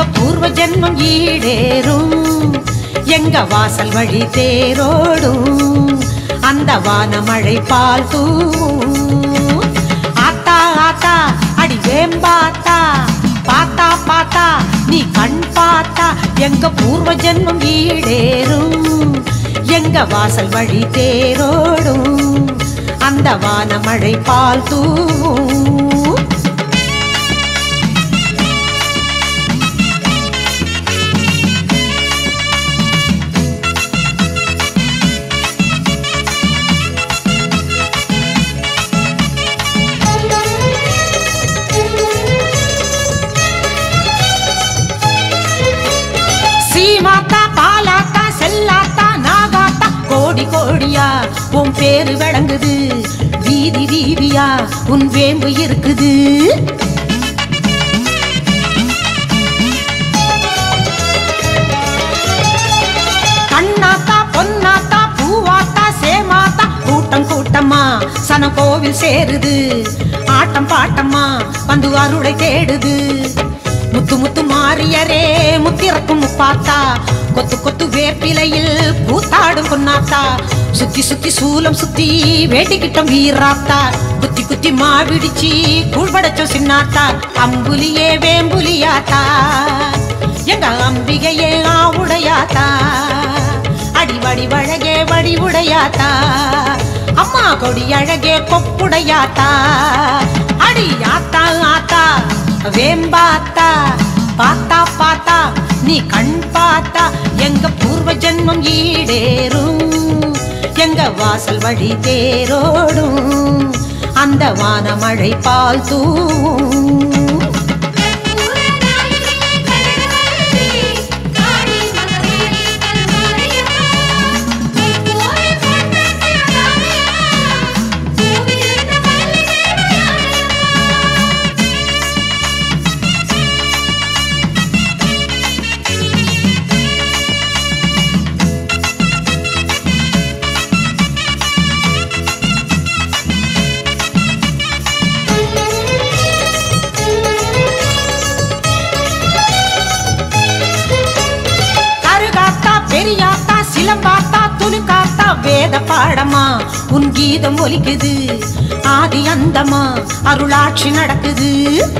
பூர்வ ஜென்மம் ஈடேறும் எங்க வாசல் வழி தேரோடும் அந்த வானமழை பால் தூவும் ஆத்தா ஆத்தா அடி வேம்பாத்தா பாத்தா பாத்தா நீ கண் பார்த்தா எங்க பூர்வ ஜென்மம் ஈடேறும் எங்க வாசல் வழி தேரோடும் அந்த வானமழை பால் தூவும் சீமாத்தா பாலாத்தா செல்லாத்தா நாகாத்தா கோடி கோடியா உன் பேரு விளங்குது வீதி வீதியா உன் வேம்பு இருக்குது கண்ணாத்தா பொன்னாத்தா பூவாத்தா சேமாத்தா கூட்டம் கூட்டமா சன கோவில் சேருது ஆட்டம் பாட்டம்மா வந்து அருளை தேடுது முத்து முத்து மாறியரே முத்திறக்கும் முப்பாத்தா கொத்து கொத்து வேப்பிலையில் கூத்தாடும் பொன்னாத்தா சுத்தி சுத்தி சூலம் சுத்தி வேட்டிக்கிட்டம் வீராத்தா குத்தி குத்தி மாவிடிச்சி கூழ்படைச்சோம் சின்னாத்தா அம்புலியே வேம்புலியாத்தா எங்க அம்பிகையே ஆவுடையாத்தா அடி வடி வழகே வடி உடையாத்தா அம்மா கொடி அழகே கொப்புடையாத்தா அடி ஆத்தா ஆத்தா வேம்பாத்தா பாத்தா பாத்தா நீ கண் பார்த்தா எங்க பூர்வ ஜென்மம் ஈடேறும் எங்க வாசல் வழி தேரோடும் அந்த வானமழை பால் தூவும் கருகாத்தா பெரியாத்தா சிலம்பாத்தா துணுக்காத்தா வேத பாடமா உன் கீதம் ஒலிக்குது ஆதி அந்தமா அருளாட்சி நடக்குது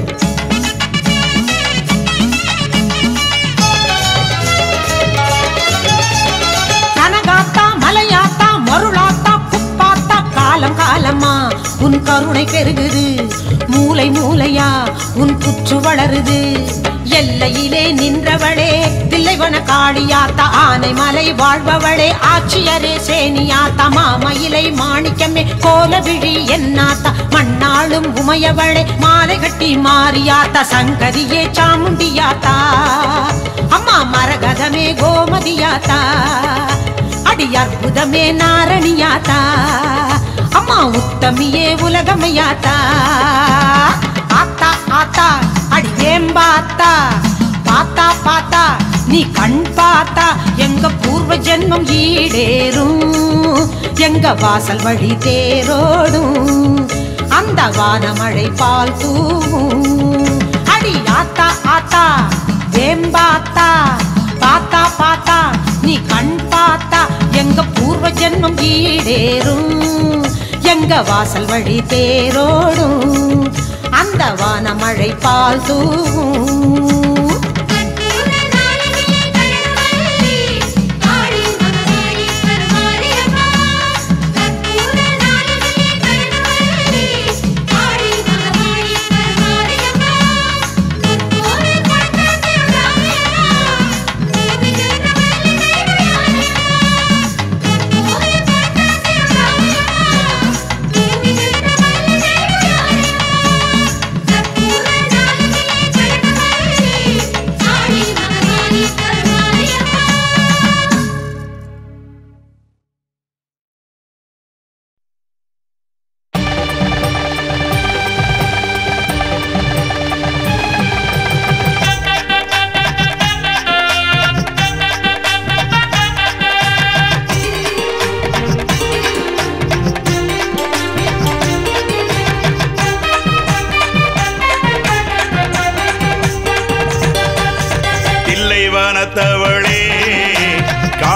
கனகாத்தா மலையாத்தா மருளாத்தா குப்பாத்தா காலம் காலமா உன் கருணை பெருகுது மூளை மூளையா உன் புற்று வளருது எல்லையிலே நின்றவளே தில்லைவன காளியாத்தா ஆனை மலை வாழ்பவளே ஆட்சியரே சேனியாத்தா மாமயிலை மாணிக்கமே கோலவிழி என்னாத்தா மண்ணாளும் உமையவளே மாலை கட்டி மாறியாத்தா சங்கரியே சாமுண்டியாத்தா அம்மா மரகதமே கோமதியாத்தா அடி அற்புதமே நாரணியாத்தா அம்மா உத்தமியே உலகமையாத்தா ஆத்தா ஆத்தா அடி வேம்பாத்தா பாத்தா பாத்தா நீ கண் பார்த்தா எங்க பூர்வ ஜென்மம் ஈடேறும் எங்க வாசல் வழி தேரோடும் அந்த வானமழை பால் தூவும் அடி ஆத்தா ஆத்தா வேம்பாத்தா பாத்தா பாத்தா நீ கண் பார்த்தா எங்க பூர்வ ஜென்மம் ஈடேறும் எங்க வாசல் வழி தேரோடும் அந்த வானமழை பால் தூவும் Thank you.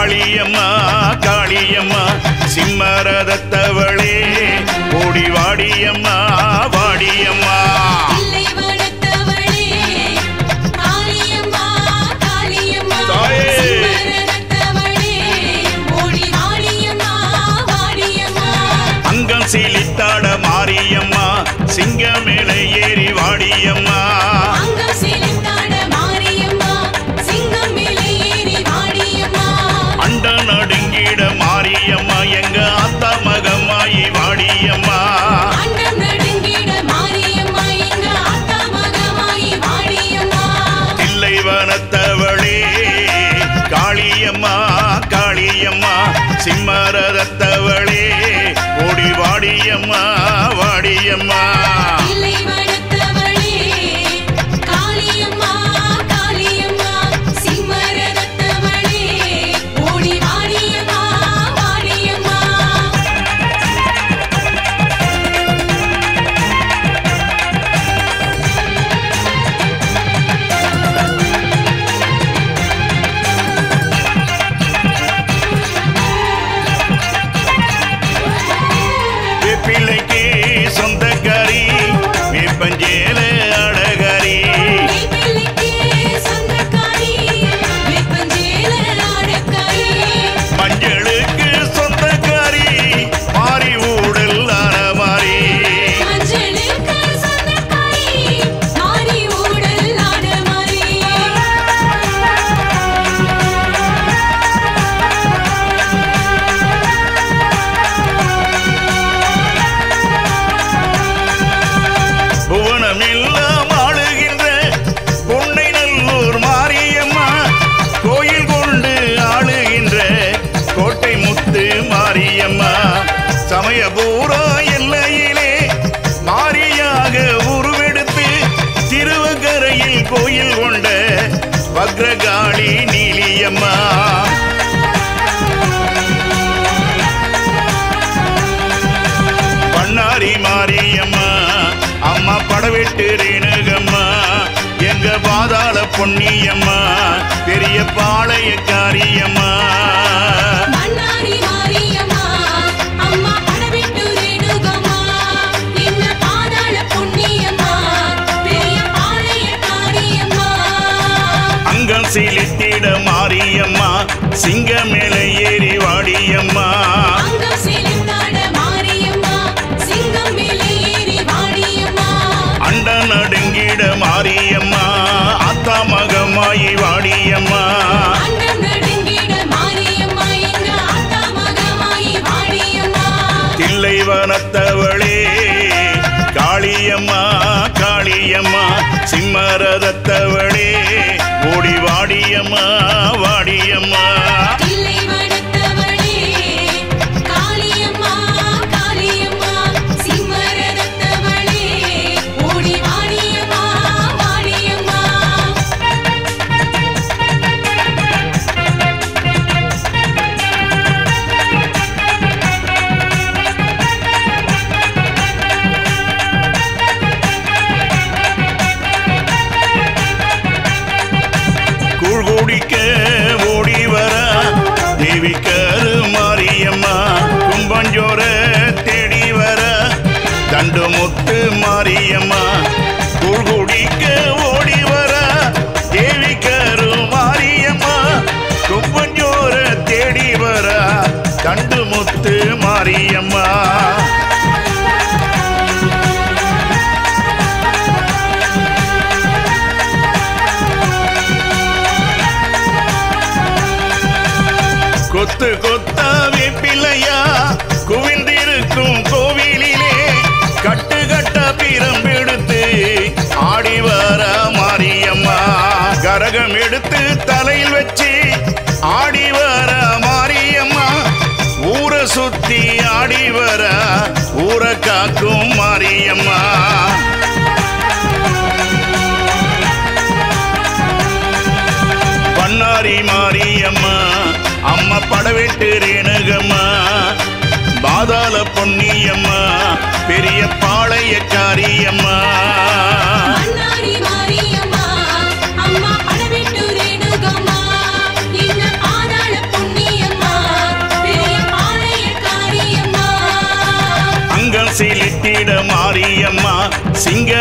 காளியம்மா காளியம்மா சிம்மரதத்தவளே ஓடி வாடியம்மா வாடியம்மா இல்லை வளர்த்தவளே காளியம்மா காளியம்மா தாயே. சிம்மரதத்தவளே ஓடி வாடியம்மா வாடியம்மா அங்கம் சீலித்தாட மாரியம்மா சிங்கமேல ஏறி வாடியம்மா அங்கம் செலுத்தாட மாரியம்மா சிங்கம் மேலே ஏறி வாடியம்மா அண்ட நடுங்கிட மாரியம்மா எங்க அத்தா மகமாயி வாடியம்மா அண்டம் நடுங்கிட மாரியம்மா எங்க ஆத்தா மகமாயி வாடியம்மா தில்லை வனத்தவளே காளியம்மா காளியம்மா சிம்மரதத்தவளே ஓடி வாடியம்மா வாடியம்மா இல்லை வளர்த்தவளே காளியம்மா காளியம்மா சிம்மரதத்தவளே ஓடி வாடியம்மா வாடியம்மா பிள்ளைக்கு சொந்தக்காரி வேப்பஞ்சேல அழகாரி பிள்ளைக்கு சொந்தக்காரி வேப்பஞ்சேல ஆடக்காரி மஞ்சளுக்கு சொந்தக்காரி மாறி ஊடல் மாறி மஞ்சளுக்கு சொந்தக்காரி மாறி ஊடல் ஆட மாறி புவனமெல்லாம் ஆளுகின்ற பொன்னை நல்லூர் மாரியம்மா கோயில் கொண்டு ஆளுகின்ற கோட்டை முத்து மாரியம்மா சமயபூரா எல்லையிலே மாரியாக உருவெடுத்து திருவக்கரையில் கோயில் கொண்ட வக்ரகாளி நீலியம்மா பண்ணாரி மாரியம்மா அம்மா படவெட்டு ரேணுகம்மா எங்க பாதாள பொன்னியம்மா பெரிய பாளையக்காரியம்மா மன்னாரி மாரியம்மா அம்மா படவிட்டு ரேணுகம்மா எங்க பாதாள புண்ணியம்மா பெரிய பாளையக்காரியம்மா அங்கம் சீலித்திட மாரியம்மா சிங்க மேல ஏறி வாடியம்மா அங்கம் செலுத்தாட மாரியம்மா சிங்கம் மேலே ஏறி வாடியம்மா அண்ட நடுங்கிட மாரியம்மா அத்தா மகமாயி வாடியம்மா அண்டம் நடுங்கிட மாரியம்மா எங்க ஆத்தா மகமாயி வாடியம்மா தில்லை வனத்தவளே காளியம்மா காளியம்மா சிம்மரதத்தவளே ஓடி வாடியம்மா வாடியம்மா இல்லை வளர்த்தவளே காளியம்மா காளியம்மா சிம்மரதத்தவளே ஓடி வாடியம்மா வாடியம்மா கூழ் குடிக்க ஓடி வர தேவி கரு மாரியம்மா கும்பஞ்சோர தேடி வர தண்டு முத்து மாரியம்மா கூழ் குடிக்க ஓடி வர தேவி கரு மாரியம்மா கும்பஞ்சோர தேடி வர தண்டு முத்து மாரியம்மா கொத்து கொத்தா வேப்பிலையா குவிந்திருக்கும் கோவிலிலே கட்டு கட்ட பிரம்பெடுத்து ஆடி வர மாரியம்மா கரகம் எடுத்து தலையில் வச்சு ஆடி வர மாரியம்மா ஊரை சுத்தி ஆடி வர ஊரை காக்கும் மாரியம்மா பண்ணாரி மாரியம்மா அம்மா படவெட்டு ரேணுகம்மா பாதாள பொன்னியம்மா பெரிய பாளையக்காரியம்மா மன்னாரி மாரியம்மா அம்மா படவிட்டு ரேணுகம்மா எங்க பாதாள புண்ணியம்மா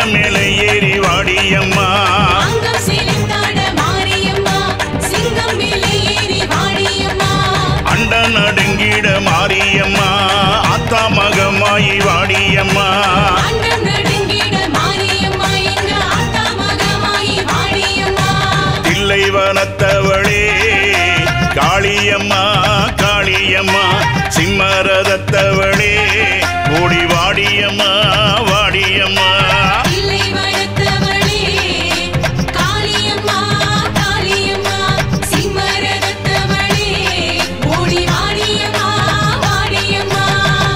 மேல ஏறி வாடியம்மா அங்கம் செலுத்தாட மாரியம்மா சிங்கம் மேலே ஏறி வாடியம்மா அண்ட நடுங்கிட மாரியம்மா அத்தா மகமாயி வாடியம்மா அண்டம் நடுங்கிட மாரியம்மா எங்க ஆத்தா மகமாயி வாடியம்மா தில்லை வனத்தவளே காளியம்மா காளியம்மா சிம்மரதத்தவளே ஓடி வாடியம்மா வாடியம்மா இல்லை வளர்த்தவளே காளியம்மா காளியம்மா சிம்மரதத்தவளே ஓடி வாடியம்மா வாடியம்மா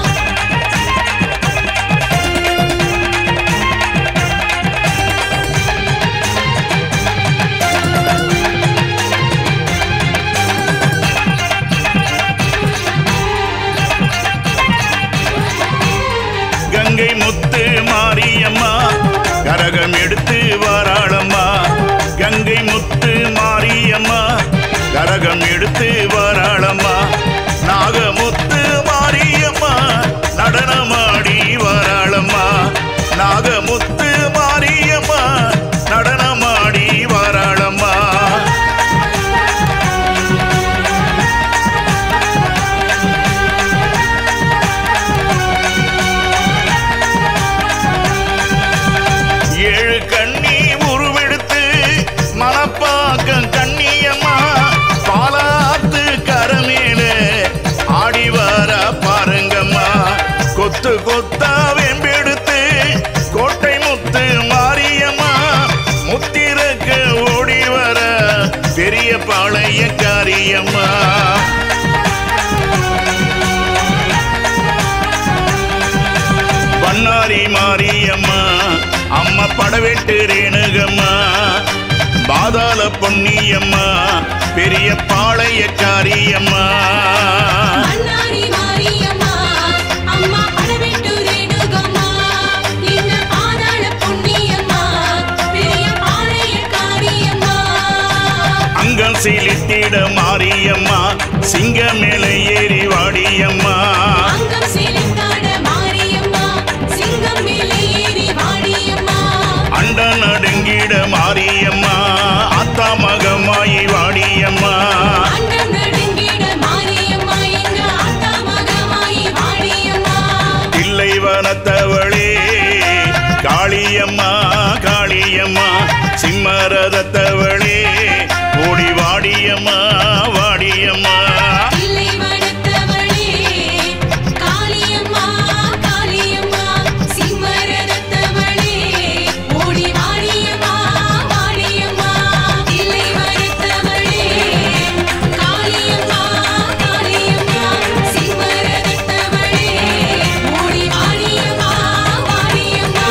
கங்கை முத்து மாரியம்மா கரகம் எடுத்து வாராளம்மா கங்கை முத்து மாரியம்மா கரகம் எடுத்து வாராளம்மா நாகமுத்து மாரியம்மா நடனமாடி வாராளம்மா நாகமுத்து மாரியம்மா நடனமாடி வாராளம்மா ஏழு கண்ணி உருவெடுத்து மனப்பாக்கம் கண்ணியம்மா பாலாத்து கரமேல ஆடி வர பாருங்கம்மா கொத்து கொத்தா வெம்பெடுத்து கோட்டை முத்து மாரியம்மா முத்திரக்க ஓடி வர பெரிய பாளைய காரியம்மா பண்ணாரி மாரியம்மா அம்மா படவெட்டு ரேணுகம்மா பாதாள பொன்னியம்மா பெரிய பாளையக்காரியம்மா மன்னாரி மாரியம்மா அம்மா படவெட்டு ரேணுகம்மா இந்த பாதாள புண்ணியம்மா பெரிய பாளைய காரியம்மா அங்கம் சீலிட்டிட மாரியம்மா சிங்க மேல ஏறி வாடியம்மா அங்கம் செலுத்தாட மாரியம்மா சிங்கம் மேலே ஏறி வாடியம்மா அண்ட நடுங்கிட மாரியம்மா அத்தா மகமாயி வாடியம்மா அண்டம் நடுங்கிட மாரியம்மா எங்க ஆத்தா மகமாயி வாடியம்மா தில்லை வனத்தவளே காளியம்மா காளியம்மா சிம்மரதத்தவளே ஓடி வாடியம்மா வாடியம்மா இல்லை வளர்த்தவளே காளியம்மா காளியம்மா சிம்மரதத்தவளே ஓடி வாடியம்மா வாடியம்மா இல்லை வளர்த்தவளே காளியம்மா காளியம்மா சிம்மரதத்தவளே ஓடி வாடியம்மா வாடியம்மா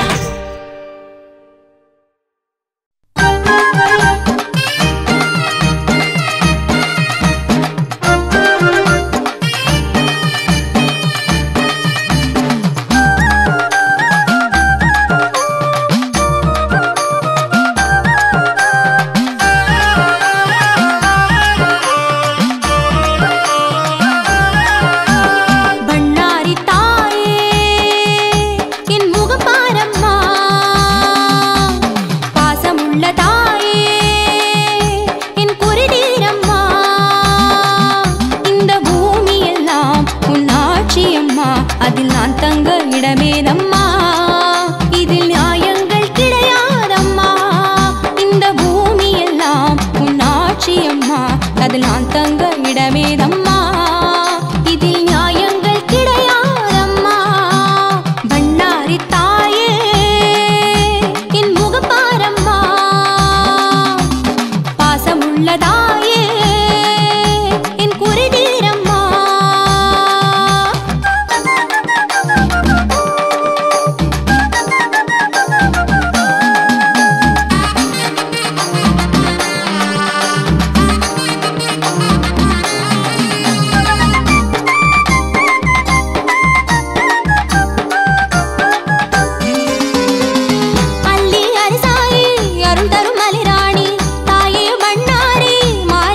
பண்ணாரி தாயே என் முகம் பாரம்மா பாசமுள்ள தாயே என் குருடீரம்மா இந்த பூமி எல்லாம் உன் ஆட்சியம்மா அதில் நான் தங்க இடமேதம்மா இதில் நியாயங்கள் கிடையாதம்மா இந்த பூமி எல்லாம் உன் ஆட்சியம்மா அதில் நான் தங்க இடமேதம்மா இதில் நியாயங்கள் கிடையாதம்மா பண்ணாரி தாயே என் முகப்பாரம்மா பாசமுள்ள தாயே என் குருடீரம்மா அள்ளி அரிசாயி அருள் தரும் மலிராணி தாயே மண்ணாரி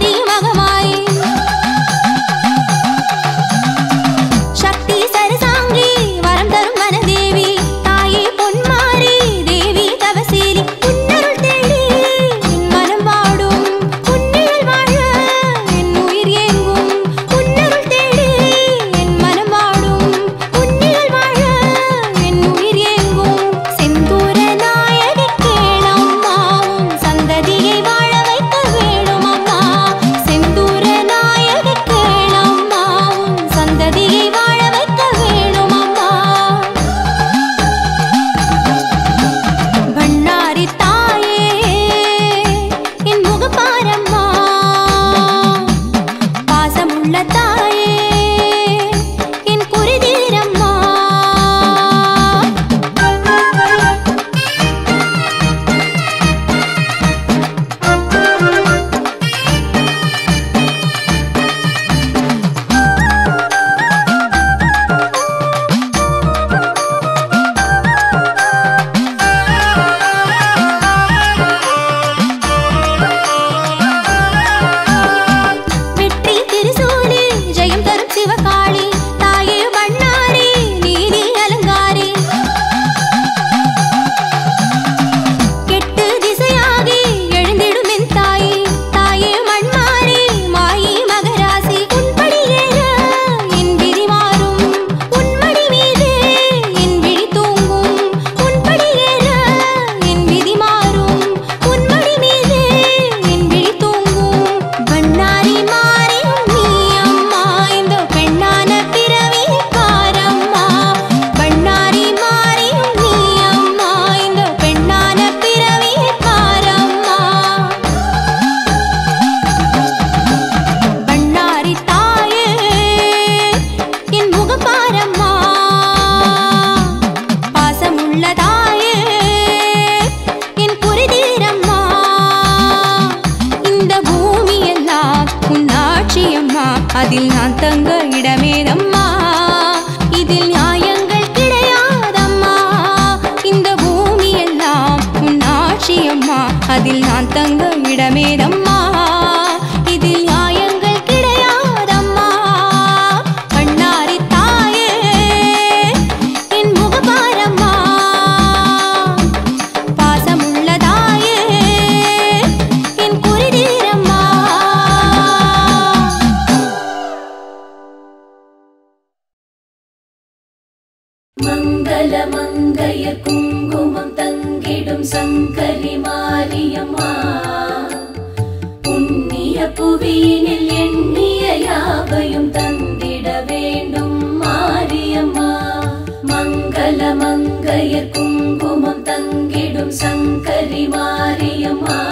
புவியினில் எண்ணிய யாவையும் தந்திட வேண்டும் மாரியம்மா மங்கள மங்கையர் குங்குமம் தங்கிடும் சங்கரி மாரியம்மா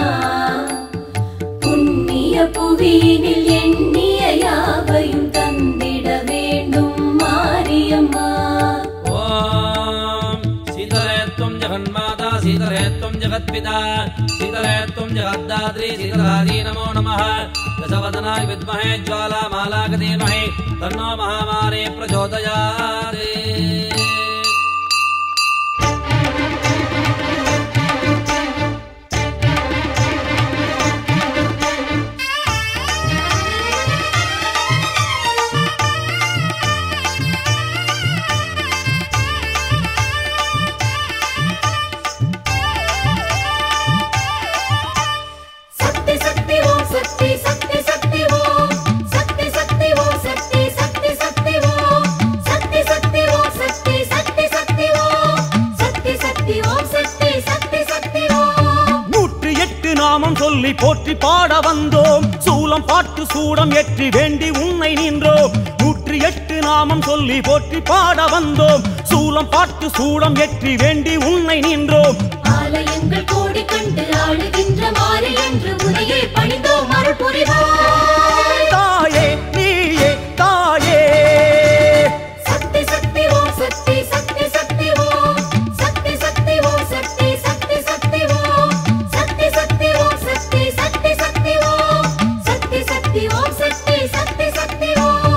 புண்ணிய புவியினில் எண்ணிய யாவையும் தந்திட வேண்டும் மாரியம்மா ॐ शीतले त्वं जगन्माता शीतले त्वं जगत्पिता शीतले त्वं जगद्दात्री शीतलादी नमो नमः दशवदनाय विद्महे ज्वालामालाक धीमहि तन्नो महामारी प्रचोदयात् சக்தி சக்தி ஓம் சக்தி சக்தி சக்தி ஓம் சக்தி சக்தி ஓம் சக்தி சக்தி சக்தி ஓம் சக்தி சக்தி ஓம் சக்தி சக்தி சக்தி ஓம் சக்தி சக்தி ஓம் சக்தி சக்தி சக்தி ஓம் நூற்றி எட்டு நாமம் சொல்லி போற்றி பாட வந்தோம் சூலம் பாட்டு சூடம் ஏற்றி வேண்டி உன்னை நின்றோம் நூற்றி எட்டு நாமம் சொல்லி போற்றி பாட வந்தோம் சூலம் பாட்டு சூடம் ஏற்றி வேண்டி உன்னை நின்றோம் ஆலயங்கள் கோடி கண்டு ஆளுகின்ற மாறி என்று உனையே பணிந்தோம் அருள் புரிவாய் தாயே நீயே தாயே சக்தி சக்தி ஓம் சக்தி சக்தி சக்தி ஓம் சக்தி சக்தி ஓம் சக்தி சக்தி சக்தி ஓம் சக்தி சக்தி ஓம் சக்தி சக்தி சக்தி ஓம் சக்தி சக்தி ஓம் சக்தி சக்தி சக்தி ஓம்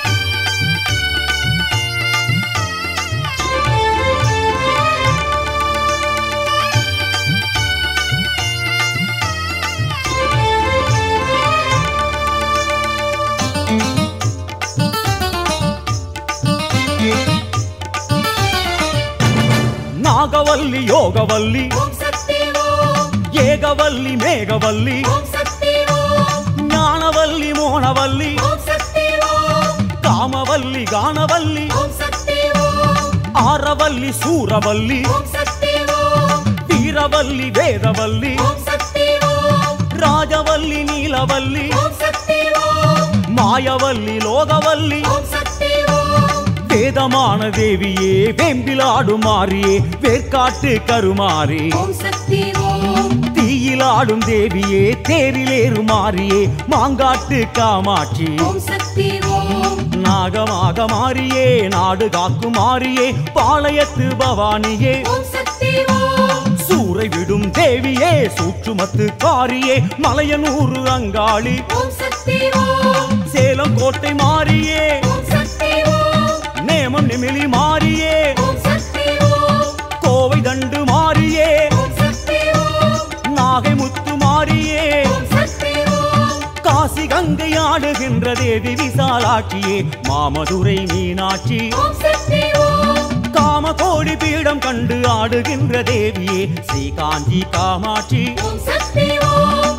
நாகவல்லி யோகவல்லி ஓம் சக்தி ஓம் ஏகவல்லி மேகவல்லி ஓம் சக்தி ஓம் ஞானவல்லி மோனவல்லி ஓம் சக்தி ஓம் காமவல்லி கானவல்லி ஓம் சக்தி ஓம் ஆரவல்லி சூரவல்லி ஓம் சக்தி ஓம் வீரவல்லி வேதவல்லி ஓம் சக்தி ஓம் ராஜவல்லி நீலவல்லி ஓம் சக்தி ஓம் மாயவல்லி லோகவல்லி ஓம் சக்தி ஓம் வேதமான தேவியே வேம்பிலாடும் மாறியே வேர்க்காட்டு கருமாறி ஓம் சக்தி ஓம் தீயிலாடும் தேவியே தேரிலேறு மாறியே மாங்காட்டு காமாட்சி ஓம் சக்தி ஓம் நாகமாக மாறியே நாடு காக்கும் மாறியே பாளையத்து பவானியே ஓம் சக்தி ஓம் சூறை விடும் தேவியே சூற்றுமத்து காரியே மலையனூறு அங்காளி ஓம் சக்தி ஓம் சேலம் கோட்டை மாறியே ஓம் சக்தி ஓம் நேமம் நிமிலி மாறியே ஓம் சக்தி ஓம் கோவை தண்டு மாறியே ஓம் சக்தி ஓம் நாகை முத்து மாறியே ஓம் சக்தி ஓம் காசி கங்கை ஆடுகின்ற தேவி விசாலாட்சியே மாமதுரை மீனாட்சி ஓம் சக்தி ஓம் காம கோடி பீடம் கண்டு ஆடுகின்ற தேவியே ஸ்ரீ காஞ்சி காமாட்சி ஓம் சக்தி ஓம்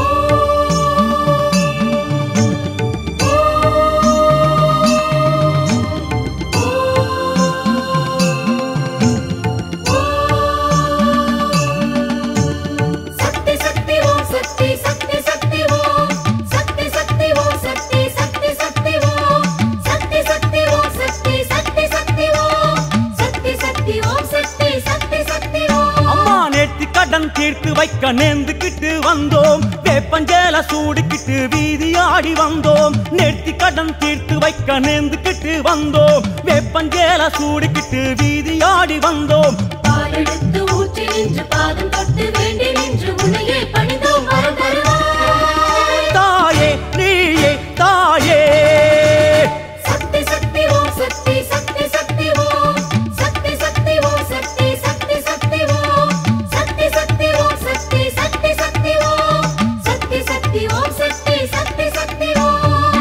சக்தி சக்தி ஓம் சக்தி சக்தி சக்தி ஓம் சக்தி சக்தி ஓம் சக்தி சக்தி சக்தி ஓம் சக்தி சக்தி ஓம் சக்தி சக்தி சக்தி ஓம் சக்தி சக்தி ஓம் சக்தி சக்தி சக்தி ஓம் அம்மா நேர்த்தி கடன் தீர்த்து வைக்க நேர்ந்துக்கிட்டு வந்தோம் வேப்பஞ்சேல சூடிக்கிட்டு வீதி ஆடி வந்தோம் நேர்த்தி கடன் தீர்த்து வைக்க நேர்ந்துக்கிட்டு வந்தோம் வேப்பஞ்சேல சூடிக்கிட்டு வீதி ஆடி வந்தோம் பாலெடுத்து ஊற்றி நின்று பாதம் தொட்டு வேண்டி நின்று உன்னையே பணிந்தோம் வரம் தருவாய் தாயே நீயே தாயே சக்தி சக்தி ஓம் சக்தி சக்தி சக்தி ஓம் சக்தி சக்தி ஓம் சக்தி சக்தி சக்தி ஓம் சக்தி சக்தி ஓம் சக்தி சக்தி சக்தி ஓம் சக்தி சக்தி ஓம் சக்தி சக்தி சக்தி ஓம்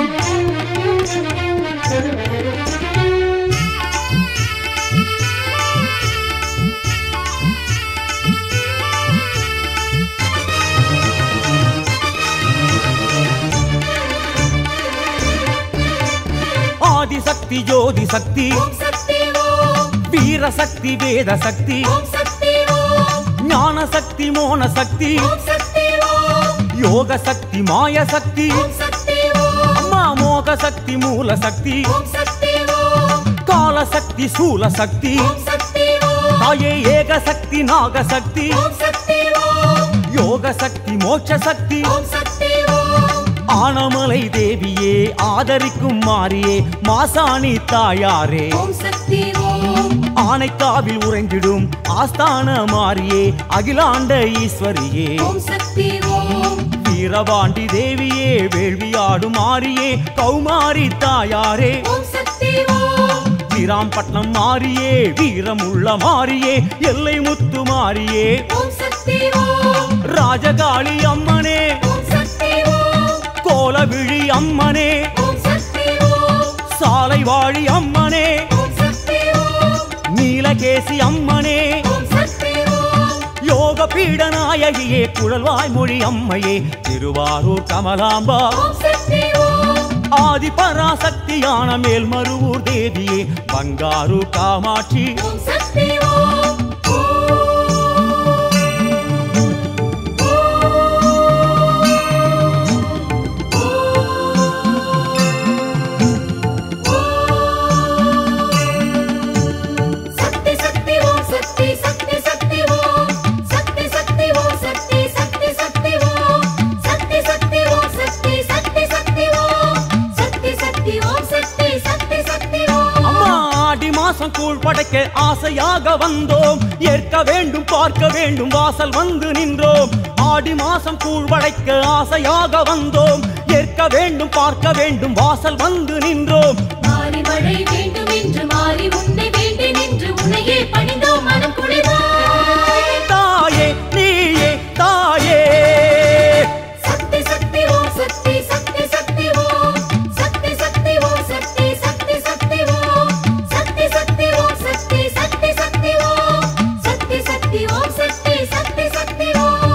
ஆதிசக்தி ஜோதி சக்தி ஓம் சக்தி ஓம் வீர சக்தி வேத சக்தி ஓம் சக்தி ஓம் ஞான சக்தி மோன சக்தி ஓம் சக்தி ஓம் யோக சக்தி மாய சக்தி ஓம் சக்தி ஓம் அம்மா மோக சக்தி மூல சக்தி ஓம் சக்தி ஓம் கால சக்தி சூல சக்தி ஓம் சக்தி ஓம் தாயே ஏக சக்தி நாக சக்தி ஓம் சக்தி ஓம் யோக சக்தி மோட்ச சக்தி ஓம் சக்தி ஓம் ஆனமலை தேவியே ஆதரிக்கும் மாறியே மாசாணி தாயாரே ஓம் சக்தி ஓம் ஆனைக்காவில் உறைந்திடும் ஆஸ்தான மாறியே அகிலாண்ட ஈஸ்வரியே ஓம் சக்தி ஓம் வீரபாண்டி தேவியே வேள்வியாடும் மாறியே கௌமாரி தாயாரே ஓம் சக்தி ஓம் வீராம்பட்டினம் மாறியே வீரமுள்ள மாறியே எல்லை முத்து மாறியே ஓம் சக்தி ஓம் ராஜகாளி அம்மனே ஓம் சக்தி ஓம் கோலவிழி அம்மனே ஓம் சக்தி ஓம் சாலை வாழி அம்மனே ஓம் சக்தி ஓம் நீலகேசி அம்மனே ஓம் சக்தி ஓம் யோக பீடநாயகியே குழல்வாய் மொழி அம்மையே திருவாரூர் கமலாம்பா ஓம் சக்தி ஓம் ஆதி பராசக்தியான மேல்மருவூர் தேவியே பங்காரு காமாட்சி ஓம் சக்தி ஓம் சக்தி சக்தி ஓம் சக்தி சக்தி சக்தி ஓம் சக்தி சக்தி ஓம் சக்தி சக்தி சக்தி ஓம் சக்தி சக்தி ஓம் சக்தி சக்தி சக்தி ஓம் சக்தி சக்தி ஓம் சக்தி சக்தி சக்தி ஓம் அம்மா ஆடி மாசம் கூழ் படைக்க ஆசையாக வந்தோம் ஏற்க வேண்டும் பார்க்க வேண்டும் வாசல் வந்து நின்றோம் ஆடி மாசம் கூழ் படைக்க ஆசையாக வந்தோம் ஏற்க வேண்டும் பார்க்க வேண்டும் வாசல் வந்து நின்றோம் மாறி மழை வேண்டும் என்று மாறி உன்னை வேண்டி நின்று உன்னையே பணிந்தோம் மனம் குளிர்வாய் தாயே நீயே தாயே சக்தி சக்தி ஓம் சக்தி சக்தி சக்தி ஓம் சக்தி சக்தி ஓம் சக்தி சக்தி சக்தி ஓம் சக்தி சக்தி ஓம் சக்தி சக்தி சக்தி ஓம் சக்தி சக்தி ஓம் சக்தி சக்தி சக்தி ஓம்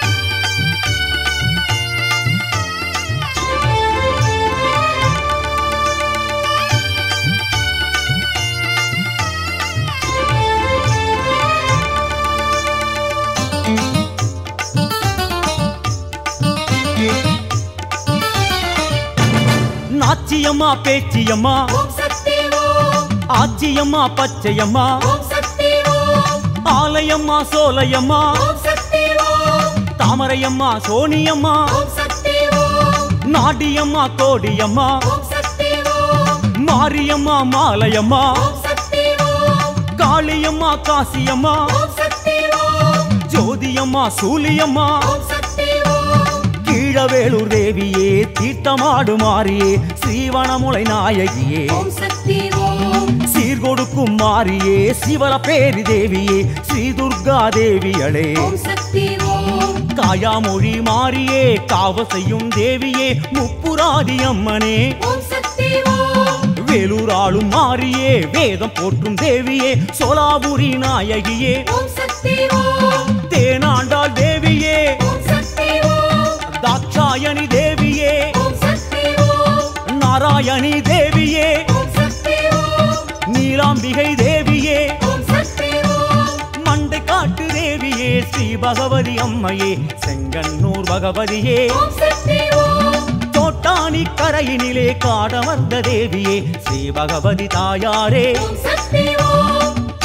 நாச்சியம்மா பேச்சியம்மா ஓம் சக்தி ஓம் ஆச்சியம்மா பச்சையம்மா ஓம் சக்தி ஓம் ஆலயம்மா சோலையம்மா ஓம் சக்தி ஓம் தாமரையம்மா சோனியம்மா ஓம் சக்தி ஓம் நாடியம்மா கோடியம்மா ஓம் சக்தி ஓம் மாரியம்மா மாலையம்மா ஓம் சக்தி ஓம் காளியம்மா காசியம்மா ஓம் சக்தி ஓம் ஜோதியம்மா சூலியம்மா ஓம் சக்தி ஓம் கீழவேலூர் தேவியே தீர்த்தமாடு மாறியே ஸ்ரீவனமுலை நாயகியே ஓம் சக்தி ஓம் சீர்கொடுக்கும் மாறியே சிவலப்பேரி தேவியே ஸ்ரீ துர்கா தேவியளே ஓம் சக்தி ஓம் காயாமொழி மாறியே காவ செய்யும் தேவியே முப்புராதி அம்மனே ஓம் சக்தி ஓம் வேலூர் ஆளும் மாறியே வேதம் போற்றும் தேவியே சோலாபுரி நாயகியே ஓம் சக்தி ஓம் தேனாண்டாள் தேவியே ஓம் சக்தி ஓம் தாட்சாயணி தேவியே ஓம் சக்தி ஓம் நாராயணி தேவியே ஓம் சக்தி ஓம் நீலாம்பிகை தேவியே ஓம் சக்தி ஓம் மண்டை காட்டு தேவியே ஸ்ரீ பகவதி அம்மையே செங்கன்னூர் பகவதியே ஓம் சக்தி ஓம் தோட்டாணி கரையினிலே காடமர்ந்த தேவியே ஸ்ரீ பகவதி தாயாரே ஓம் சக்தி ஓம்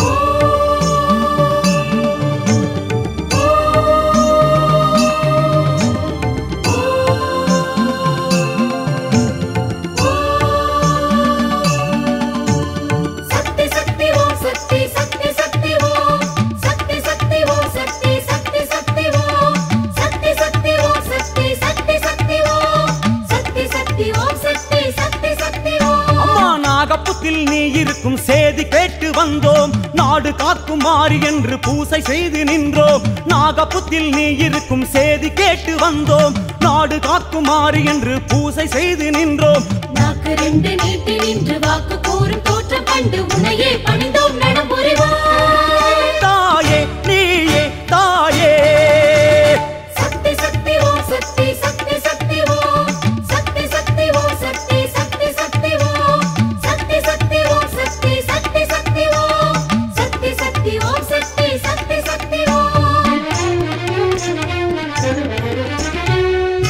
சக்தி சக்தி ஓம் சக்தி சக்தி சக்தி ஓம் சக்தி சக்தி ஓம் சக்தி சக்தி சக்தி ஓம் சக்தி சக்தி ஓம் சக்தி சக்தி சக்தி ஓம் சக்தி சக்தி ஓம் சக்தி சக்தி சக்தி ஓம் அம்மா நாகப்புத்தில் நீ இருக்கும் சேதி கேட்டு வந்தோம் நாடு காக்கும் மாறி என்று பூசை செய்து நின்றோம் நாகப்புத்தில் நீ இருக்கும் சேதி கேட்டு வந்தோம் நாடு காக்கும் மாறி என்று பூசை செய்து நின்றோம் நாக்கு ரெண்டு நீட்டி நின்று வாக்கு கூறும் தோற்றம் கண்டு உன்னையே பணிந்தோம் நடம் புரிவாய் தாயே நீயே தாயே சக்தி சக்தி ஓம் சக்தி சக்தி சக்தி ஓம் சக்தி சக்தி ஓம் சக்தி சக்தி சக்தி ஓம் சக்தி சக்தி ஓம் சக்தி சக்தி சக்தி ஓம் சக்தி சக்தி ஓம் சக்தி சக்தி சக்தி ஓம்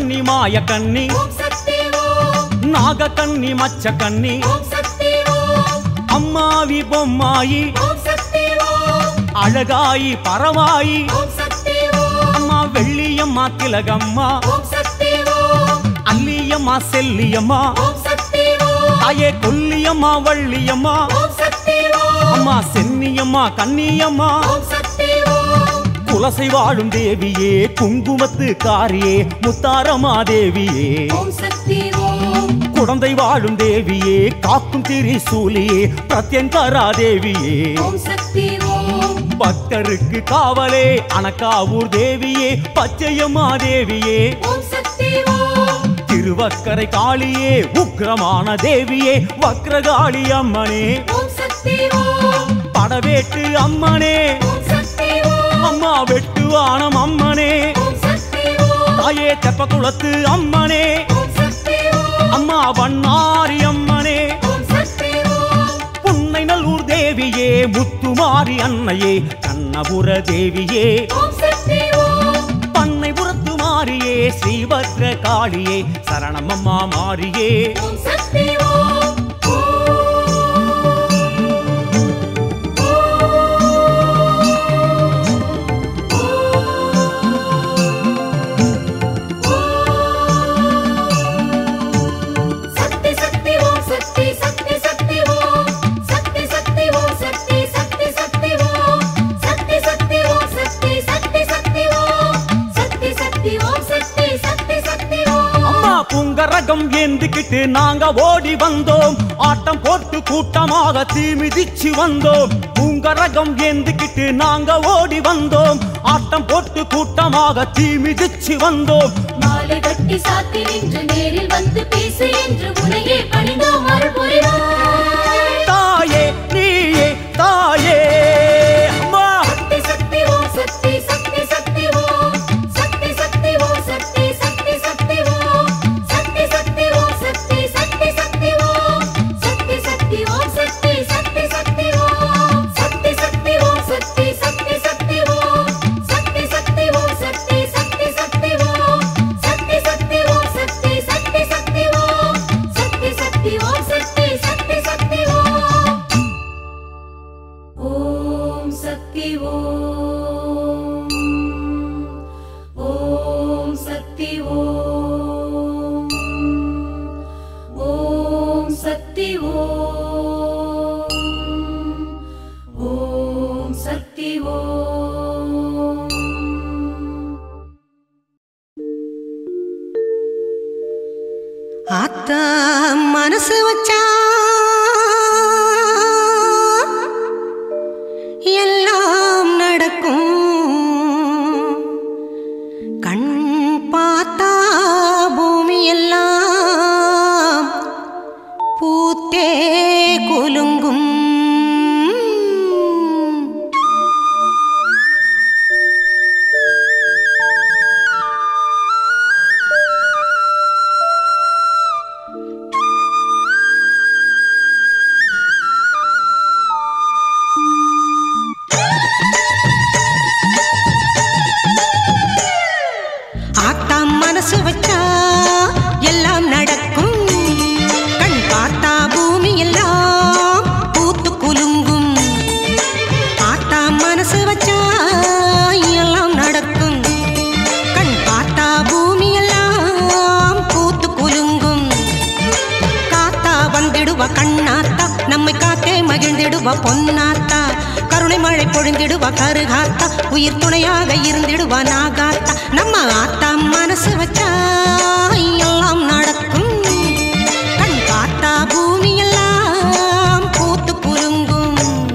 கன்னி மாய கன்னி ஓம் சக்தி ஓம் நாக கன்னி மச்ச கன்னி ஓம் சக்தி ஓம் அம்மாவி பொம்மாயி ஓம் சக்தி ஓம் அழகாயி பரவாயி ஓம் சக்தி ஓம் அம்மா வெள்ளியம்மா திலகம்மா ஓம் சக்தி ஓம் அல்லியம்மா செல்லியம்மா ஓம் சக்தி ஓம் தாயே கொல்லியம்மா வள்ளியம்மா ஓம் சக்தி ஓம் அம்மா சென்னியம்மா கன்னியம்மா ஓம் சக்தி ஓம் குலசை வாழும் தேவியே குங்குமத்து காரியே முத்தாரமா தேவியே ஓம் சக்தி ஓம் குழந்தை வாழும் தேவியே காக்கும் திரிசூலியே பிரத்யங்கரா தேவியே ஓம் சக்தி ஓம் பக்தருக்கு காவலே அனக்காவூர் தேவியே பச்சையம்மா தேவியே ஓம் சக்தி ஓம் திருவக்கரை காளியே உக்கிரமான தேவியே வக்ரகாளி அம்மனே ஓம் சக்தி ஓம் படவேட்டு அம்மனே ஓம் சக்தி ஓம் அம்மா வெட்டுவானம் அம்மனே ஓம் சக்தி ஓம் தாயே தெப்பக்குளத்து அம்மனே ஓம் சக்தி ஓம் அம்மா வண்ணாரி அம்மனே ஓம் சக்தி ஓம் புன்னை நல்லூர் தேவியே முத்துமாரி அன்னையே கண்ணபுர தேவியே ஓம் சக்தி ஓம் பண்ணை புறத்து மாறியே ஸ்ரீபத்ர காளியே சரணமம்மா மாறியே ஓம் சக்தி ஓம் சக்தி சக்தி ஓம் சக்தி சக்தி சக்தி ஓம் சக்தி சக்தி ஓம் சக்தி சக்தி சக்தி ஓம் சக்தி சக்தி ஓம் சக்தி சக்தி சக்தி ஓம் சக்தி சக்தி ஓம் சக்தி சக்தி சக்தி ஓம் அம்மா புங்கரகம் ஏந்திக்கிட்டு நாங்க ஓடி வந்தோம் ஆட்டம் போட்டு கூட்டமாக தீ மிதிச்சு வந்தோம் புங்கரகம் ஏந்திக்கிட்டு நாங்க ஓடி வந்தோம் ஆட்டம் போட்டு கூட்டமாக தீ மிதிச்சு வந்தோம் மாலை கட்டி சாத்தி நின்று நேரில் வந்து பேசு என்று உனையே பணிந்தோம் அருள் புரிவாய் தாயே நீயே தாயே அம்மா சக்தி சக்தி ஓம் சக்தி சக்தி சக்தி ஓம் சக்தி சக்தி ஓம் சக்தி சக்தி சக்தி ஓம் சக்தி சக்தி ஓம் சக்தி சக்தி சக்தி ஓம் சக்தி சக்தி ஓம் சக்தி சக்தி சக்தி ஓம் சக்தி சக்தி ஓம் சக்தி சக்தி சக்தி ஓம் சக்தி சக்தி ஓம் சக்தி சக்தி சக்தி ஓம் சக்தி சக்தி ஓம் சக்தி சக்தி சக்தி ஓம் சக்தி சக்தி ஓம் சக்தி சக்தி சக்தி ஓம் ஓம் சக்தி ஓம் ஓம் சக்தி ஓம் ஓம் சக்தி ஓம் ஓம் சக்தி ஓம் ஆத்த மனசு வச்சா எல்லாம் நடக்கும் கண் பார்த்தா பூமி எல்லாம் பூத்தே குலுங்கும் ஆத்தாம் மனசு வச்சா எல்லாம் நடக்கும் கண் பார்த்தா பூமி எல்லாம் பூத்து குலுங்கும் ஆத்தாம் மனசு வச்சா எல்லாம் நடக்கும் கண் பார்த்தா பூமி எல்லாம் பூத்து குலுங்கும் காத்தா வந்திடுவ கண்ணாத்தா நம்மை காத்தே மகிழ்ந்திடுவ பொன்னாத்தா கருணை மழை பொழிந்திடுவ கருகாத்தா உயிர் துணையாக இருந்திடுவ நாகாத்தா நம்ம ஆத்தா மனசு வச்சா எல்லாம் நடக்கும் கண் பார்த்தா பூமி எல்லாம் பூத்து குலுங்கும்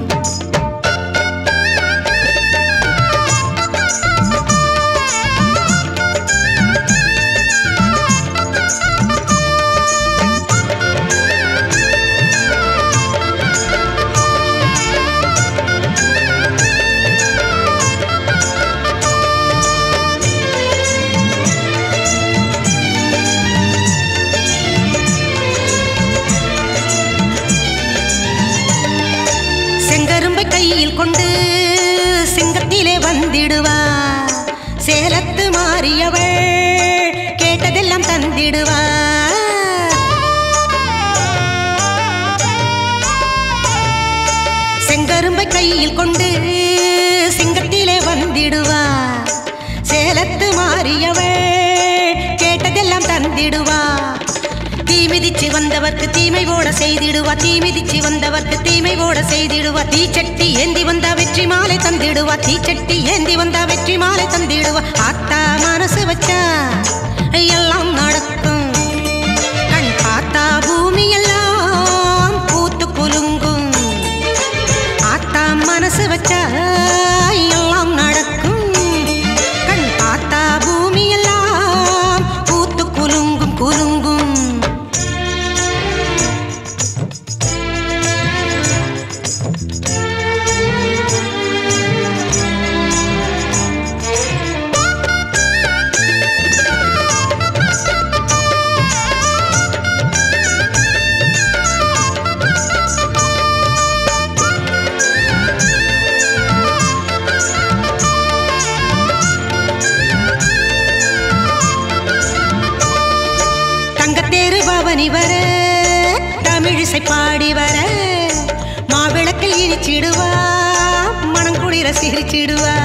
செங்கரும்பை கையில் கொண்டு சிங்கத்திலே வந்திடுவா சேலத்து மாறியவள் கேட்டதெல்லாம் கையில் கொண்டு சிங்கத்திலே வந்திடுவா சேலத்து மாறியவள் கேட்டதெல்லாம் தந்திடுவா தீ மிதிச்சு வந்தவர்க்கு தீமை ஓட செய்திடுவா தீ மிதிச்சு வந்தவர்க்கு தீமை ஓட செய்திடுவா தீச்சட்டி ஏந்தி வந்தா வெற்றி மாலை தந்திடுவா தீச்சட்டி ஏந்தி வந்தா வெற்றி மாலை தந்திடுவா ஆத்தா மனசு வச்சா எல்லாம் நடக்கும் கண் பார்த்தா பூமி எல்லாம் பூத்து குலுங்கும் ஆத்தா மனசு வச்சா எல்லாம் நடக்கும் கண் பார்த்தா பூமி எல்லாம் பூத்து குலுங்கும் குலுங்கும் தங்கத்தேரு பவனி வர தமிழிசை பாடி வர மாவிளக்கில் இனிச்சிடுவா மனங்குளிர சிரிச்சிடுவா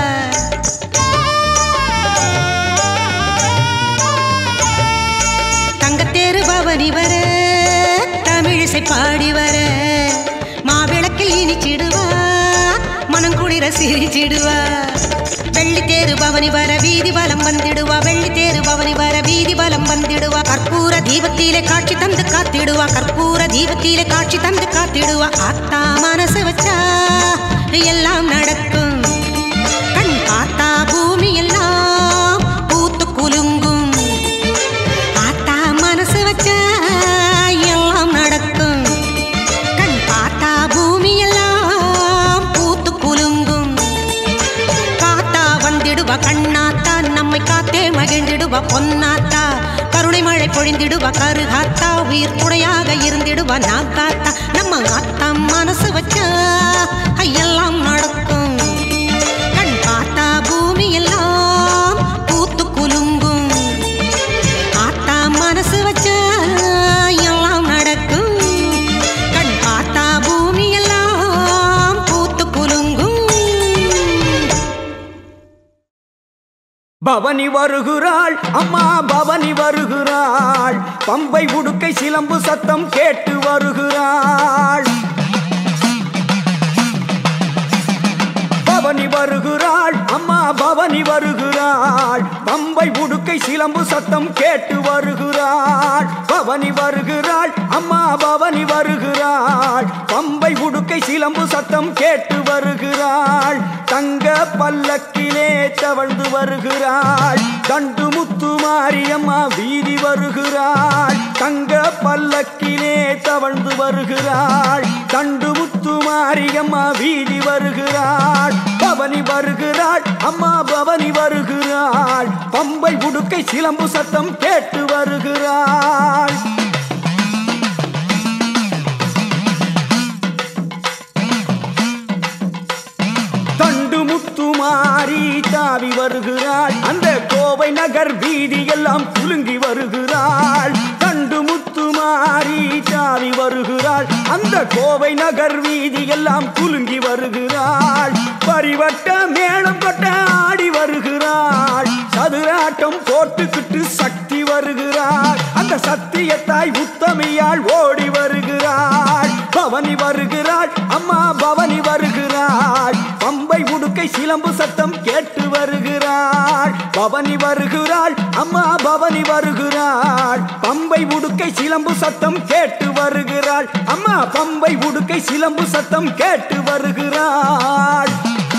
தங்கத்தேரு பவனி வர தமிழிசை பாடி வர மாவிளக்கில் இனிச்சிடுவா மனங்குளிர சிரிச்சிடுவா வெள்ளி தேரு பவனி வர வீதி வலம் வந்திடுவா வெள்ளி தேரு பவனி வர வீதி வலம் வந்திடுவா கற்பூர தீபத்திலே காட்சி தந்து காத்திடுவா கற்பூர தீபத்திலே காட்சி தந்து காத்திடுவா ஆத்தா மனசு வச்சா எல்லாம் நடக்கும் கண் பார்த்தா பூமி எல்லாம் பூத்து குலுங்கும் ஆத்தா மனசு வச்சா எல்லாம் நடக்கும் கண் பார்த்தா பூமி எல்லாம் பூத்து குலுங்கும் காத்தா வந்திடுவா கண்ணாத்தா நம்மை காத்தே மகிழ்ந்திடுவா பொன்னாத்தா கருணை மழை பொழிந்திடுவா கருகாத்தா உயிர் துணையாக இருந்திடுவா நாக்காத்தா நம்ம ஆத்தா மனசு வச்சா எல்லாம் நடக்கும் கண் பார்த்தா பூமி எல்லாம் பூத்து குலுங்கும் ஆத்தா மனசு வச்சா எல்லாம் நடக்கும் கண் பார்த்தா பூமி எல்லாம் பூத்து குலுங்கும் பவனி வருகிறாள் அம்மா பவனி வருகிறாள் பம்பை உடுக்கை சிலம்பு சத்தம் கேட்டு வருகிறாள் பவனி வருகிறாள் அம்மா பவனி வருகிறாள் பம்பை உடுக்கை சிலம்பு சத்தம் கேட்டு வருகிறாள் பவனி வருகிறாள் அம்மா பவனி வருகிறாள் பம்பை உடுக்கை சிலம்பு சத்தம் கேட்டு வருகிறாள் தங்க பல்லக்கிலே தவழ்ந்து வருகிறாள் தண்டு முத்து மாரியம்மா வீதி வருகிறாள் தங்க பல்லக்கிலே தவழ்ந்து வருகிறாள் தண்டு முத்து மாரியம்மா வீதி வருகிறாள் பவனி வருகிறாள் அம்மா பவனி வருகிறாள் பம்பை உடுக்கை சிலம்பு சத்தம் கேட்டு வருகிறாள் தண்டு முத்து மாறி தாவி வருகிறாள் அந்த கோவை நகர் வீதி எல்லாம் குலுங்கி வருகிறாள் தண்டு முத்து மாறி தாவி வருகிறாள் அந்த கோவை நகர் வீதி எல்லாம் குலுங்கி வருகிறாள் பரிவட்ட மேளம் கொட்ட ஆடி வருகிறாள் சதுராட்டம் போட்டுக்கிட்டு சக்தி வருகிறாள் அந்த சத்தியத்தாய் உத்தமியாள் ஓடி வருகிறாள் பவனி வருகிறாள் அம்மா பவனி வருகிறாள் பம்பை உடுக்கை சிலம்பு சத்தம் கேட்டு வருகிறாள் பவனி வருகிறாள் அம்மா பவனி வருகிறாள் பம்பை உடுக்கை சிலம்பு சத்தம் கேட்டு வருகிறாள் அம்மா பம்பை உடுக்கை சிலம்பு சத்தம் கேட்டு வருகிறாள்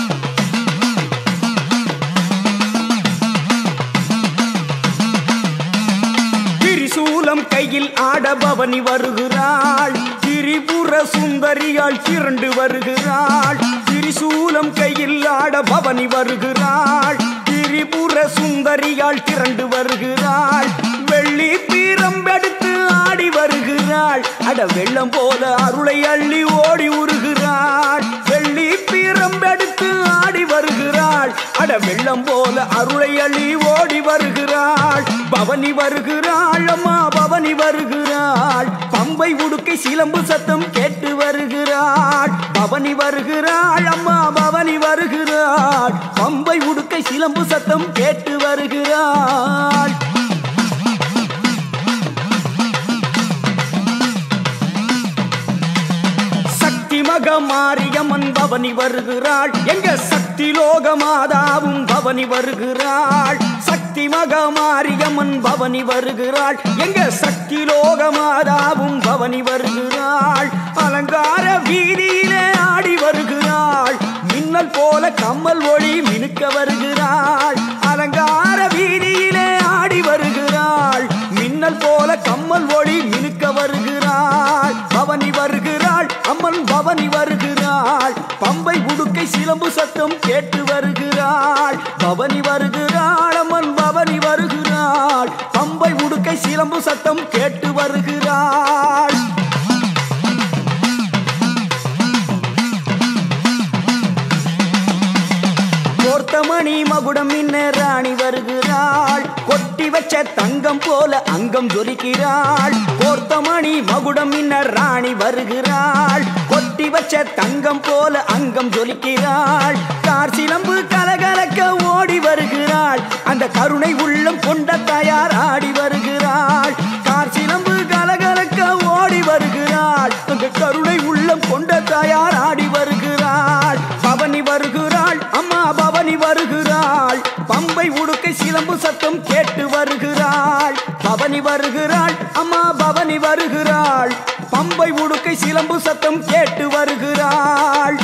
திரிசூலம் கையில் ஆட பவனி வருகிறாள் திரிபுர சுந்தரியாள் திரண்டு வருகிறாள் திரிசூலம் கையில் ஆட பவனி வருகிறாள் திரிபுர சுந்தரியாள் திரண்டு வருகிறாள் வெள்ளி பீரம்பெடுத்து ஆடி வருகிறாள் வருகிறாள் அட வெள்ளம் போல அருளை அள்ளி ஓடி உருகிறாள் வெள்ளி பீரம்பெடுத்து ஆடி வருகிறாள் அட வெள்ளம் போல அருளை அள்ளி ஓடி வருகிறாள் பவனி வருகிறாள் அம்மா பவனி வருகிறாள் பம்பை உடுக்கை சிலம்பு சத்தம் கேட்டு வருகிறாள் பவனி வருகிறாள் அம்மா பவனி வருகிறாள் பம்பை உடுக்கை சிலம்பு சத்தம் கேட்டு வருகிறாள் சக்தி மக மாரியம்மன் பவனி வருகிறாள் எங்க சக்தி லோக மாதாவும் பவனி வருகிறாள் சக்தி மக மாரியம்மன் பவனி வருகிறாள் எங்க சக்தி லோக மாதாவும் பவனி வருகிறாள் அலங்கார வீதியிலே ஆடி வருகிறாள் மின்னல் போல கம்மல் ஒளி மினுக்க வருகிறாள் அலங்கார வீதியிலே ஆடி வருகிறாள் மின்னல் போல கம்மல் ஒளி மினுக்க வருகிறாள் பவனி வருகிறாள் அம்மன் பவனி வருகிறாள் பம்பை உடுக்கை சிலம்பு சத்தம் கேட்டு வருகிறாள் பவனி வருகிறாள் அம்மன் பவனி வருகிறாள் பம்பை உடுக்கை சிலம்பு சத்தம் கேட்டு வருகிறாள் கோர்த்தமணி மகுடம் மின்ன ராணி வருகிறாள் கொட்டி வச்ச தங்கம் போல அங்கம் ஜொலிக்கிறாள் கோர்த்தமணி மகுடம் மின்ன ராணி வருகிறாள் கொட்டி வச்ச தங்கம் போல அங்கம் ஜொலிக்கிறாள் கார் சிலம்பு கலகலக்க ஓடி வருகிறாள் அந்த கருணை உள்ளம் கொண்ட தயார் ஆடி வருகிறாள் கார் சிலம்பு கலகலக்க ஓடி வருகிறாள் அந்த கருணை உள்ளம் கொண்ட தாயார் ஆடி வருகிறாள் பவனி வருகிறாள் அம்மா பவனி வருகிறாள் பம்பை உடுக்கை சிலம்பு சத்தம் கேட்டு வருகிறாள் பவனி வருகிறாள் அம்மா பவனி வருகிறாள் பம்பை உடுக்கை சிலம்பு சத்தம் கேட்டு வருகிறாள்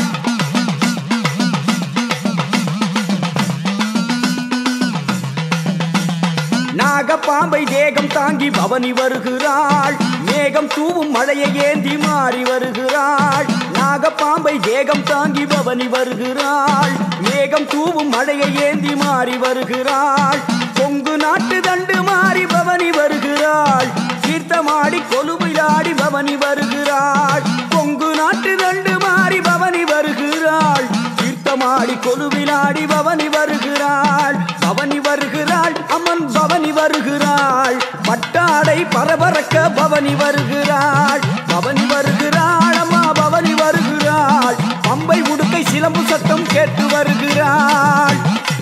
நாகப்பாம்பை தேகம் தாங்கி பவனி வருகிறாள் மேகம் தூவும் மழையை ஏந்தி மாறி வருகிறாள் நாகப்பாம்பை தேகம் தாங்கி பவனி வருகிறாள் மேகம் தூவும் மழையை ஏந்தி மாறி வருகிறாள் கொங்கு நாட்டு தண்டு மாறி பவனி வருகிறாள் தீர்த்தமாடி கொலுவிலாடி பவனி வருகிறாள் கொங்கு நாட்டு தண்டு மாறி பவனி வருகிறாள் தீர்த்தமாடி கொலுவிலாடி பவனி வருகிறாள் பவனி வருகிறாள் அம்மன் பவனி வருகிறாள் பட்டாடை பரபரக்க பவனி வருகிறாள் பவனி வருகிறாள் அம்மா பவனி வருகிறாள் பம்பை உடுக்கை சிலம்பு சத்தம் கேட்டு வருகிறாள்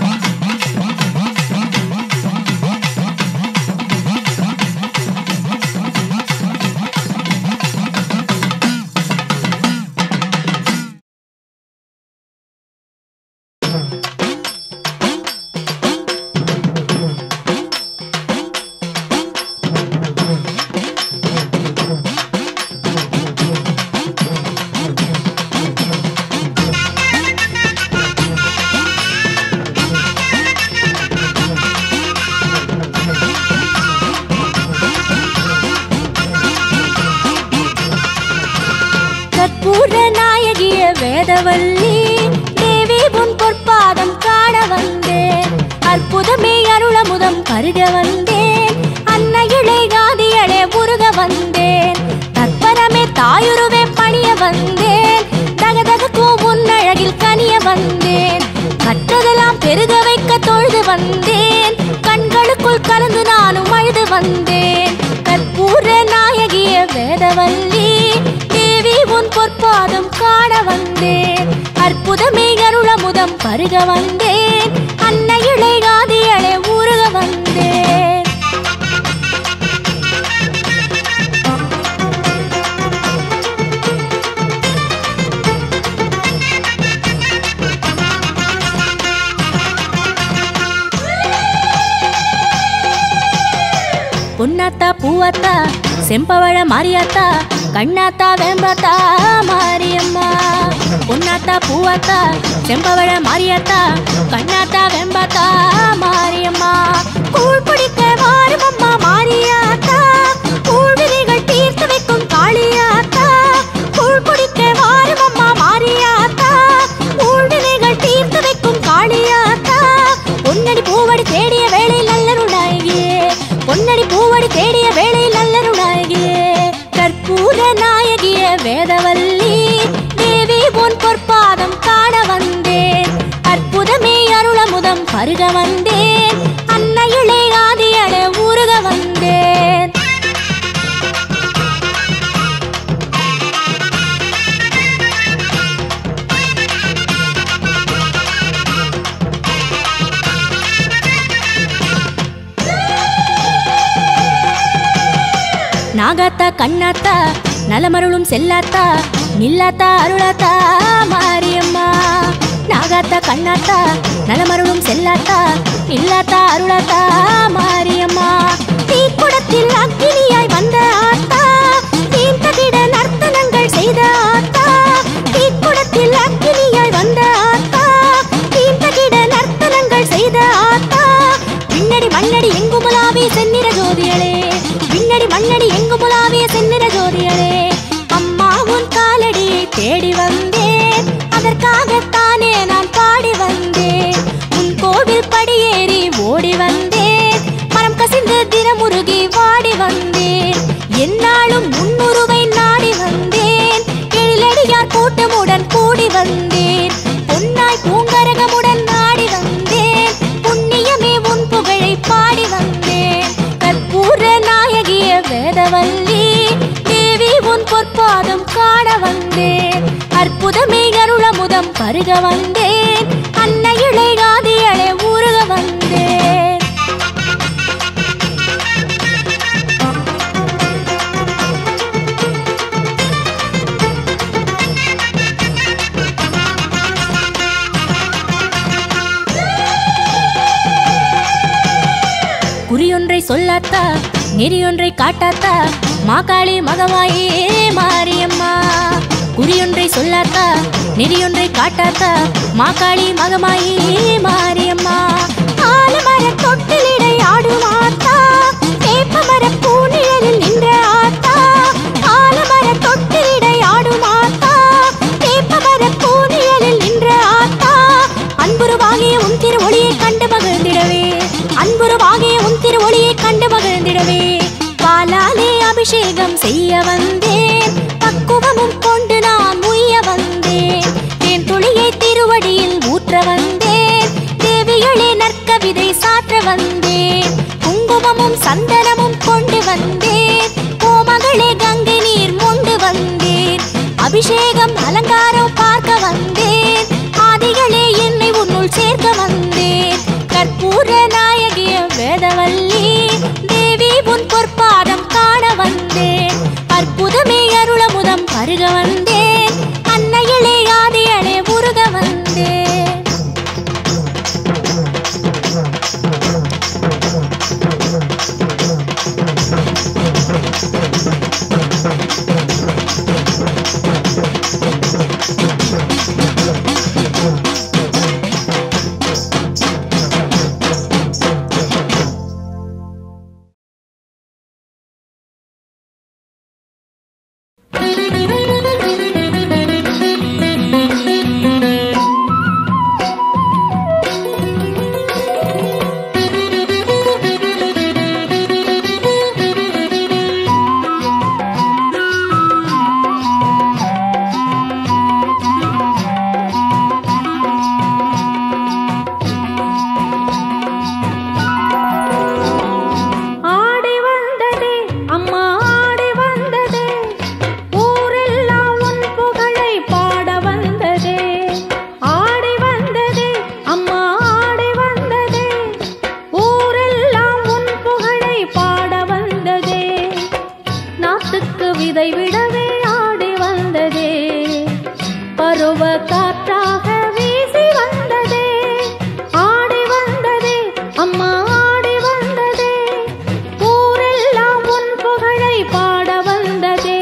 கற்பூர நாயகிய வேதவல்லி தேவி உன் பொற்பாதம் காண வந்தேன் அற்புதமே அருளமுதம் பருக வந்தேன் அன்னையிலே காதியளே உருக வந்தேன் தற்பரமே தாயுருவே பணிய வந்தேன் தகதகக்கும் உன் அழகில் கனிய வந்தேன் கற்றதெல்லாம் பெருக வைக்க தொழுது வந்தேன் கண்களுக்குள் கலந்து நானும் அழுது வந்தேன் கற்பூர நாயகிய வேதவல்லி தேவி உன் பொற்பாதம் காண வந்தேன் அற்புதமே அருளமுதம் பருக வந்தேன் அன்னையிலே காதியளே ஊருக வந்தேன் பொன்னாத்தா பூவாத்தா செம்பவழ மாரியாத்தா கண்ணாத்தா வேம்பாத்தா மாரியம்மா பொன்னாத்தா பூவாத்தா செம்பவழ மாரியாத்தா கண்ணாத்தா வெம்பாத்தா மாரியம்மா கூழ் பிடிக்க வாருமம்மா மாரியாத்தா கூழ்வினைகள் தீர்த்து வைக்கும் காளியாத்தா கூழ் பிடிக்க வாருமம்மா மாரியாத்தா கூழ்வினைகள் தீர்த்து வைக்கும் காளியாத்தா பொன்னடி பூவடி தேடிய வேளையில் நல்லருடாயே பொன்னடி பூவடி தேடிய வேளையில் நல்லருடாயே கற்ப வேதவல்லி தேவி உன் பொற்பாதம் காண வந்தேன் அற்புதமே அருளமுதம் பருக வந்தேன் அன்னையிலே ஆதியள ஊருக வந்தேன் நாகாத்தா கண்ணாத்தா நலமருளும் செல்லாத்தா நில்லாத்தா அருளாத்தா மாரியம்மா நாகாத்தா கண்ணாத்தா நலமருளும் செல்லாத்தா நில்லாத்தா அருளாத்தா மாரியம்மா தீக்குடத்தில் அக்கினியாய் வந்த ஆத்தா தீர்த்ததிட நர்த்தனங்கள் செய்த ஆத்தா தீக்குடத்தில் அக்கினியாய் வந்த ஆத்தா தீர்த்ததிட நர்த்தனங்கள் செய்த ஆத்தா விண்ணடி மண்ணடி எங்குமுலாவிய செந்நிற ஜோதியளே விண்ணடி மண்ணடி எங்குமுலாவிய செந்நிற ஜோதியளே அம்மா உன் காலடியை தேடி வந்தேன் அதற்காகத்தானே நான் பாடி வந்தேன் உன் கோவில் படியேறி ஓடி வந்தேன் மனம் கசிந்து தினமுருகி வாடி வந்தேன் என்னாலும் முன்னுருவை நாடி வந்தேன் எழிலடியார் கூட்டமுடன் கூடி வந்தேன் பொன்னாய் பூங்கரகமுடன் நாடி வந்தேன் புண்ணியமே உன் புகழை பாடி வந்தேன் கற்பூர நாயகிய வேதவல்லி தேவி உன் பொற்பாதம் காண வந்தேன் அற்புதமே அருளமுதம் பருக வந்தேன் அன்னையிளை காதியளை ஊருக வந்தேன் குறியொன்றை சொல்லாத்தா நெறியொன்றை காட்டாத்தா மாகாளி மகவாயே மாரியம்மா குறியொன்றை சொல்லாத்தா நெறியொன்றை காட்டாத்தா மாகாளி மகமாயே மாரியம்மா ஆலமர தொட்டிலிடை ஆடும் ஆத்தா வேப்பமர பூநிழலில் நின்ற ஆத்தா ஆலமர தொட்டிலிடை ஆடும் ஆத்தா வேப்பமர பூநிழலில் நின்ற ஆத்தா அன்புருவாகிய உன் திரு ஒளியை கண்டு மகிழ்ந்திடவே அன்புருவாகிய உன் திரு ஒளியை கண்டு மகிழ்ந்திடவே பாலாலே அபிஷேகம் செய்ய வந்தேன் பக்குவமும் கொண்டு நான் உய்ய வந்தேன் என் துளியை திருவடியில் ஊற்ற வந்தேன் தேவிகளே நற்கவிதை சாற்ற வந்தேன் குங்குமமும் சந்தனமும் கொண்டு வந்தேன் கோமகளே கங்கை நீர் மொண்டு வந்தேன் அபிஷேகம் அலங்காரம் பார்க்க வந்தேன் ஆதிகளே என்னை உன்னுள் சேர்க்க வந்தேன் கற்பூர நாயகிய வேதவல்லி தேவி உன் பொற்பாதம் காண வந்தேன் அற்புதமே அருளமுதம் பருக வந்தேன் அன்னையிலே ஆதியளே உருக வந்தேன் ஆடி வந்ததே அம்மா ஆடி வந்ததே ஊரெல்லாம் உன் புகழை பாட வந்ததே ஆடி வந்ததே அம்மா ஆடி வந்ததே ஊரெல்லாம் உன் புகழை பாட வந்ததே நாட்டுக்கு விதை விடவே ஆடி வந்ததே பருவ காற்றாக வீசி வந்ததே ஆடி வந்ததே அம்மா ஆடி வந்ததே ஊரெல்லாம் உன் புகழை பாட வந்ததே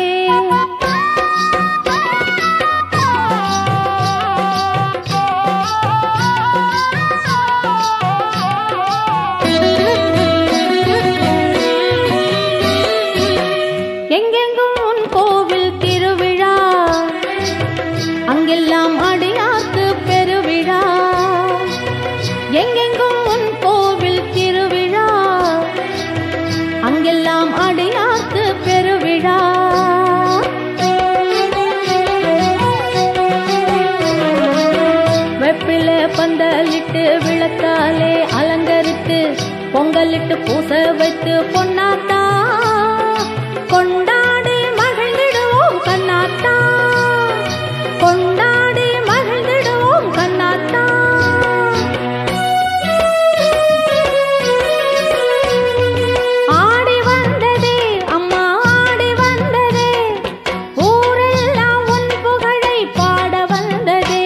எங்கெங்கும் உன் கோவில் வெள்ளத்தாலே அலங்கரித்து பொங்கலிட்டு பூச வைத்து பொன்னாத்தா கொண்டாடி மகிழ்ந்திடுவோம் கண்ணாத்தா கொண்டாடி மகிழ்ந்திடுவோம் கண்ணாத்தா ஆடி வந்ததே அம்மா ஆடி வந்ததே ஊரெல்லாம் உன் புகழை பாட வந்ததே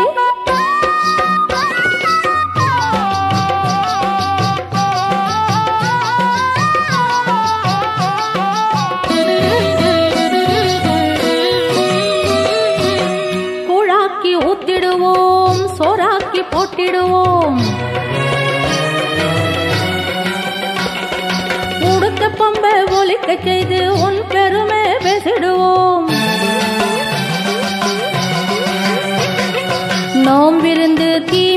கூழாக்கி ஊத்திடுவோம் சோறாக்கி போட்டிடுவோம் உடுத்த பம்பை ஒலிக்க செய்து உன் பெருமை பேசிடுவோம் நோம்பிருந்து தீ